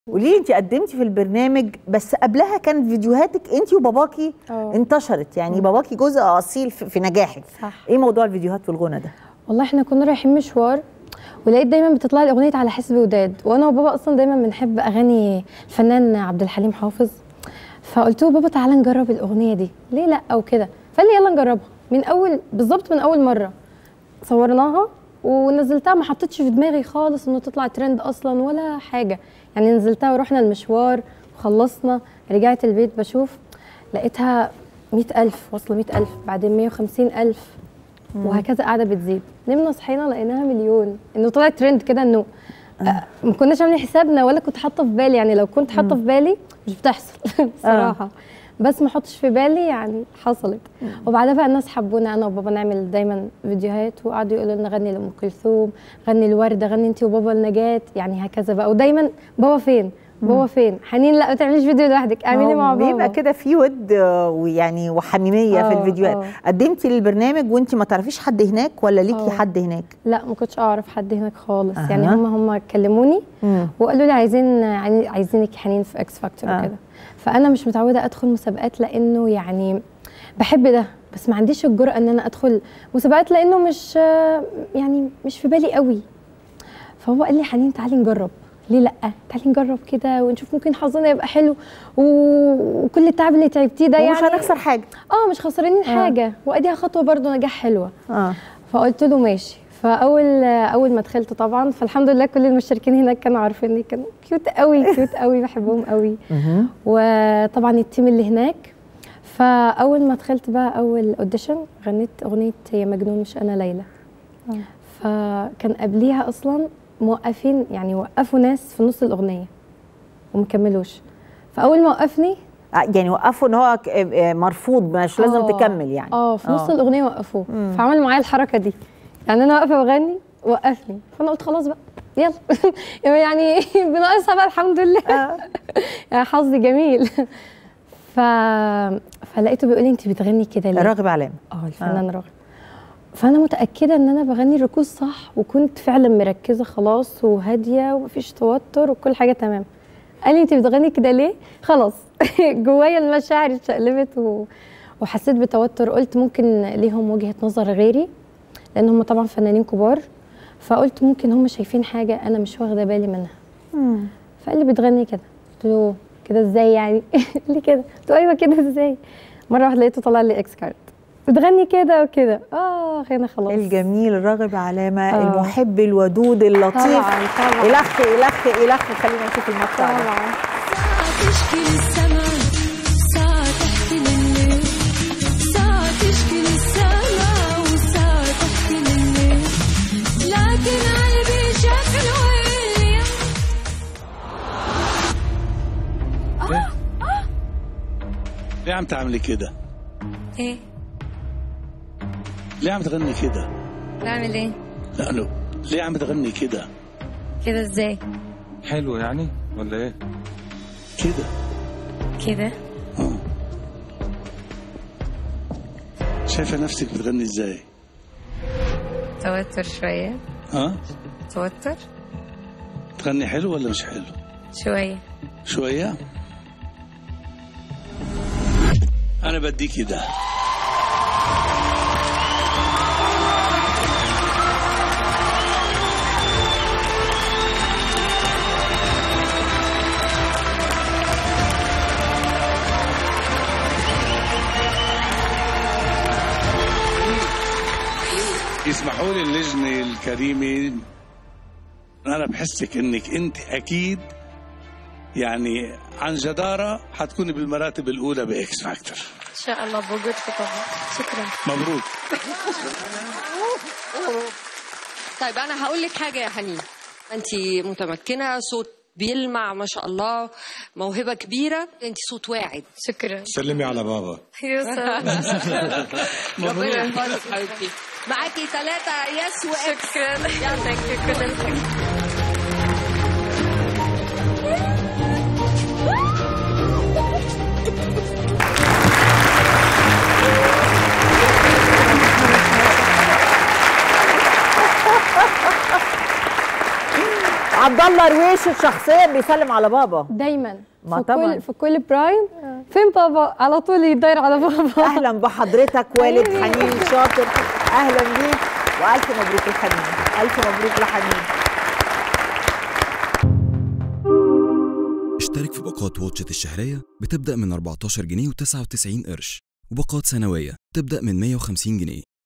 قولي لي انت قدمتي في البرنامج بس قبلها كانت فيديوهاتك انت وباباكي اه. انتشرت يعني باباكي جزء اصيل في في نجاحك صح. ايه موضوع الفيديوهات في الغنى ده والله احنا كنا رايحين مشوار ولقيت دايما بتطلع لي اغنيه على حسب وداد وانا وبابا اصلا دايما بنحب اغاني الفنان عبد الحليم حافظ فقلت له بابا تعالى نجرب الاغنيه دي ليه لا وكده فقال لي يلا نجربها من اول بالظبط من اول مره صورناها ونزلتها ما حطيتش في دماغي خالص انه تطلع ترند اصلا ولا حاجه يعني نزلتها ورحنا المشوار وخلصنا رجعت البيت بشوف لقيتها مئة ألف وصل مئة ألف بعدين مية وخمسين ألف وهكذا قاعدة بتزيد نمنا صحينا لقيناها مليون انه طلع ترند كده انه آه، ما كناش عاملين حسابنا ولا كنت حاطه في بالي يعني لو كنت حاطه في بالي مش بتحصل صراحه بس ما احطش في بالي يعني حصلت وبعدها بقى الناس حبونا انا وبابا نعمل دايما فيديوهات وقعدوا يقولوا لنا غني لام كلثوم غني الورده غني انت وبابا النجاة يعني هكذا بقى ودايما بابا فين بابا فين حنين لا ما تعمليش فيديو لوحدك اعملي مع بابا بيبقى كده في ود آه، ويعني وحميميه في اه، الفيديوهات اه. قدمتي للبرنامج وانت ما تعرفيش حد هناك ولا ليكي اه. حد هناك لا ما كنتش اعرف حد هناك خالص أها. يعني هم هم كلموني مم. وقالوا لي عايزين عايزين- عايزينك حنين في اكس فاكتور آه. وكده فانا مش متعوده ادخل مسابقات لانه يعني بحب ده بس ما عنديش الجرأه ان انا ادخل مسابقات لانه مش آه، يعني مش في بالي قوي فهو قال لي حنين تعالي نجرب ليه لا تعالي نجرب كده ونشوف ممكن حظنا يبقى حلو و- وكل التعب اللي تعبتيه ده ومش يعني هنخسر حاجه اه مش خسرانين حاجه واديها خطوه برضو نجاح حلوه اه فقلت له ماشي فاول اول ما دخلت طبعا فالحمد لله كل المشتركين هناك كانوا عارفيني كانوا كيوت قوي كيوت قوي بحبهم قوي مهم. وطبعا التيم اللي هناك فاول ما دخلت بقى اول اوديشن غنيت اغنيه يا مجنون مش انا ليلى فكان قبليها اصلا موقفين يعني وقفوا ناس في نص الاغنيه ومكملوش فاول ما وقفني آه، يعني وقفوا ان هو ك- آه، مرفوض مش لازم آه، تكمل يعني اه في نص آه. الاغنيه وقفوه فعمل معايا الحركه دي يعني انا واقفه بغني وقفني فانا قلت خلاص بقى يلا يعني بناقصها بقى الحمد لله يعني حظي جميل ف فلقيته بيقول لي انت بتغني كده ليه؟ راغب علامه اه الفنان راغب فانا متاكده ان انا بغني الركوز صح وكنت فعلا مركزه خلاص وهاديه ومفيش توتر وكل حاجه تمام قال لي انت بتغني كده ليه خلاص جوايا المشاعر اتشقلبت و... وحسيت بتوتر قلت ممكن ليهم وجهه نظر غيري لان هم طبعا فنانين كبار فقلت ممكن هم شايفين حاجه انا مش واخده بالي منها فقال لي بتغني كده قلت له كده ازاي يعني قال لي كده قلت له ايوه كده ازاي مره واحده لقيته طلع لي اكس كارد بتغني كده وكده اه هنا خلاص الجميل راغب علامه آه. المحب الودود اللطيف طبعا طبعا الخ الخ الخ خلينا نشوف المقطع ده. طبعا تشكي للسما ساعة تحكي لليل ساعة تشكي للسما وساعة تحكي لليل لكن قلبي شكله اليوم ليه عم تعملي كده؟ ايه ليه عم تغني كده؟ بعمل ايه لأنه ليه عم تغني كده؟ كده ازاي حلو يعني ولا ايه؟ كده كده آه. شايفة نفسك بتغني ازاي؟ توتر شوية ها؟ توتر تغني حلو ولا مش حلو؟ شوية شوية؟ أنا بديكي ده يسمحوا لي اللجنة الكريمة أنا بحسك إنك أنت أكيد يعني عن جدارة حتكوني بالمراتب الأولى بإكس فاكتور ان شاء الله بوجودكم طبعا شكرا مبروك طيب انا هقول لك حاجه يا حنين انت متمكنه صوت بيلمع ما شاء الله موهبه كبيره انت صوت واعد شكرا سلمي على بابا يا سلام ربنا يحفظك حبيبتي معاكي ثلاثه يس واكس شكرا يعطيك كل الخير عبد عبد الله رويش شخصيا بيسلم على بابا دايما ما في طبعاً. كل في كل برايم فين بابا على طول يدور على بابا اهلا بحضرتك والد حبيبي. حنين شاطر اهلا بيك والف مبروك لحنين الف مبروك لحنين اشترك في باقات واتشت الشهرية بتبدأ من 14 جنيه و99 قرش وباقات سنوية تبدأ من 150 جنيه